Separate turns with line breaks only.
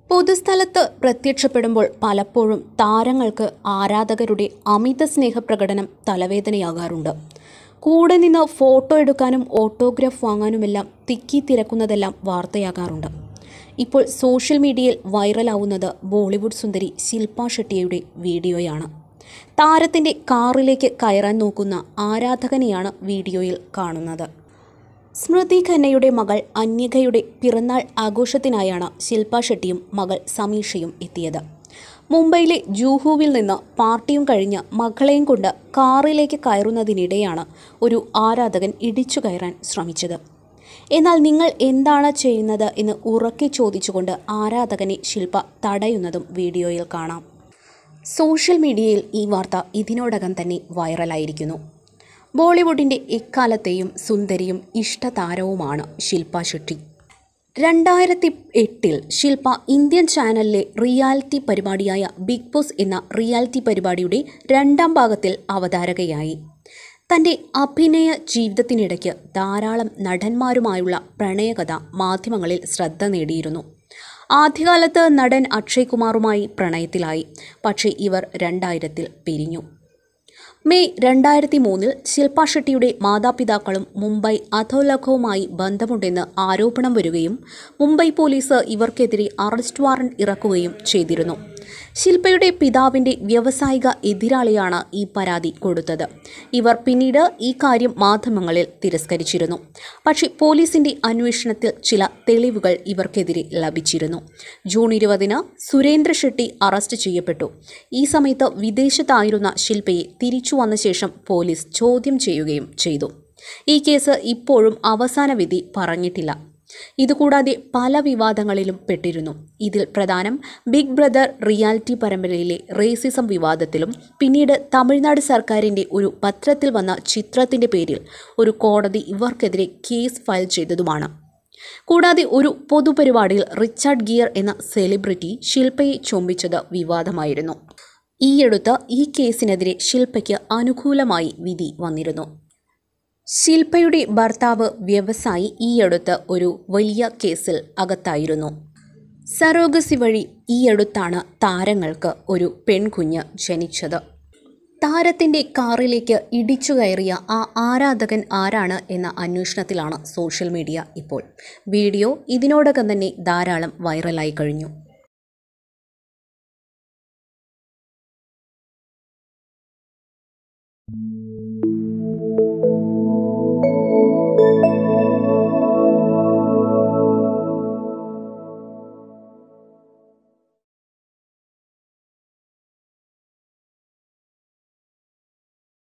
പൊതുസ്ഥലത്ത് പ്രത്യക്ഷപ്പെടുമ്പോൾ പലപ്പോഴും താരങ്ങൾക്ക് ആരാധകരുടെ അമിത സ്നേഹപ്രകടനം തലവേദനയാകാറുണ്ട് കൂടെ നിന്ന് ഫോട്ടോ എടുക്കാനും ഓട്ടോഗ്രാഫ് വാങ്ങാനുമെല്ലാം തിക്കി തിരക്കുന്നതെല്ലാം വാർത്തയാകാറുണ്ട് ഇപ്പോൾ സോഷ്യൽ മീഡിയയിൽ വൈറലാവുന്നത് ബോളിവുഡ് സുന്ദരി ശില്പ ഷെട്ടിയുടെ വീഡിയോയാണ് താരത്തിൻ്റെ കാറിലേക്ക് കയറാൻ നോക്കുന്ന ആരാധകനെയാണ് വീഡിയോയിൽ കാണുന്നത് സ്മൃതി ഖന്നയുടെ മകൾ അന്യകയുടെ പിറന്നാൾ ആഘോഷത്തിനായാണ് ശില്പ ഷെട്ടിയും മകൾ സമീഷയും എത്തിയത് മുംബൈയിലെ ജൂഹുവിൽ നിന്ന് പാർട്ടിയും കഴിഞ്ഞ് മകളെയും കൊണ്ട് കാറിലേക്ക് കയറുന്നതിനിടെയാണ് ഒരു ആരാധകൻ ഇടിച്ചു കയറാൻ ശ്രമിച്ചത് എന്നാൽ നിങ്ങൾ എന്താണ് ചെയ്യുന്നത് എന്ന് ഉറക്കെ ചോദിച്ചുകൊണ്ട് ആരാധകനെ ശില്പ തടയുന്നതും വീഡിയോയിൽ കാണാം സോഷ്യൽ മീഡിയയിൽ ഈ വാർത്ത ഇതിനോടകം തന്നെ വൈറലായിരിക്കുന്നു ബോളിവുഡിൻ്റെ എക്കാലത്തെയും സുന്ദരിയും ഇഷ്ടതാരവുമാണ് ശില്പ ഷെട്ടി രണ്ടായിരത്തി എട്ടിൽ ശില്പ ഇന്ത്യൻ ചാനലിലെ റിയാലിറ്റി പരിപാടിയായ ബിഗ് ബോസ് എന്ന റിയാലിറ്റി പരിപാടിയുടെ രണ്ടാം ഭാഗത്തിൽ അവതാരകയായി തൻ്റെ അഭിനയ ജീവിതത്തിനിടയ്ക്ക് ധാരാളം നടന്മാരുമായുള്ള പ്രണയകഥ മാധ്യമങ്ങളിൽ ശ്രദ്ധ നേടിയിരുന്നു ആദ്യകാലത്ത് നടൻ അക്ഷയ് കുമാറുമായി പ്രണയത്തിലായി പക്ഷേ ഇവർ രണ്ടായിരത്തിൽ പിരിഞ്ഞു മെയ് രണ്ടായിരത്തി മൂന്നിൽ ശില്പ ഷെട്ടിയുടെ മാതാപിതാക്കളും മുംബൈ അധോലഖവുമായി ബന്ധമുണ്ടെന്ന് ആരോപണം വരികയും മുംബൈ പോലീസ് ഇവർക്കെതിരെ അറസ്റ്റ് വാറന്റ് ഇറക്കുകയും ചെയ്തിരുന്നു ശില്പയുടെ പിതാവിൻ്റെ വ്യാവസായിക എതിരാളിയാണ് ഈ പരാതി കൊടുത്തത് ഇവർ പിന്നീട് ഈ കാര്യം മാധ്യമങ്ങളിൽ തിരസ്കരിച്ചിരുന്നു പക്ഷേ പോലീസിന്റെ അന്വേഷണത്തിൽ ചില തെളിവുകൾ ഇവർക്കെതിരെ ലഭിച്ചിരുന്നു ജൂൺ ഇരുപതിന് സുരേന്ദ്ര ഷെട്ടി അറസ്റ്റ് ചെയ്യപ്പെട്ടു ഈ സമയത്ത് വിദേശത്തായിരുന്ന ശില്പയെ തിരിച്ചു വന്ന ശേഷം പോലീസ് ചോദ്യം ചെയ്യുകയും ചെയ്തു ഈ കേസ് ഇപ്പോഴും അവസാന വിധി പറഞ്ഞിട്ടില്ല ഇതുകൂടാതെ പല വിവാദങ്ങളിലും പെട്ടിരുന്നു ഇതിൽ പ്രധാനം ബിഗ് ബ്രദർ റിയാലിറ്റി പരമ്പരയിലെ റേസിസം വിവാദത്തിലും പിന്നീട് തമിഴ്നാട് സർക്കാരിൻ്റെ ഒരു പത്രത്തിൽ വന്ന ചിത്രത്തിൻ്റെ പേരിൽ ഒരു കോടതി ഇവർക്കെതിരെ കേസ് ഫയൽ ചെയ്തതുമാണ് കൂടാതെ ഒരു പൊതുപരിപാടിയിൽ റിച്ചാർഡ് ഗിയർ എന്ന സെലിബ്രിറ്റി ശില്പയെ ചുംബിച്ചത് വിവാദമായിരുന്നു ഈയടുത്ത് ഈ കേസിനെതിരെ ശില്പയ്ക്ക് അനുകൂലമായി വിധി വന്നിരുന്നു ശില്പയുടെ ഭർത്താവ് വ്യവസായി ഈയടുത്ത് ഒരു വലിയ കേസിൽ അകത്തായിരുന്നു സറോഗസി വഴി ഈയടുത്താണ് താരങ്ങൾക്ക് ഒരു പെൺകുഞ്ഞ് ജനിച്ചത് താരത്തിൻ്റെ കാറിലേക്ക് ഇടിച്ചു കയറിയ ആ ആരാധകൻ ആരാണ് എന്ന അന്വേഷണത്തിലാണ് സോഷ്യൽ മീഡിയ ഇപ്പോൾ വീഡിയോ ഇതിനോടകം തന്നെ ധാരാളം വൈറലായി കഴിഞ്ഞു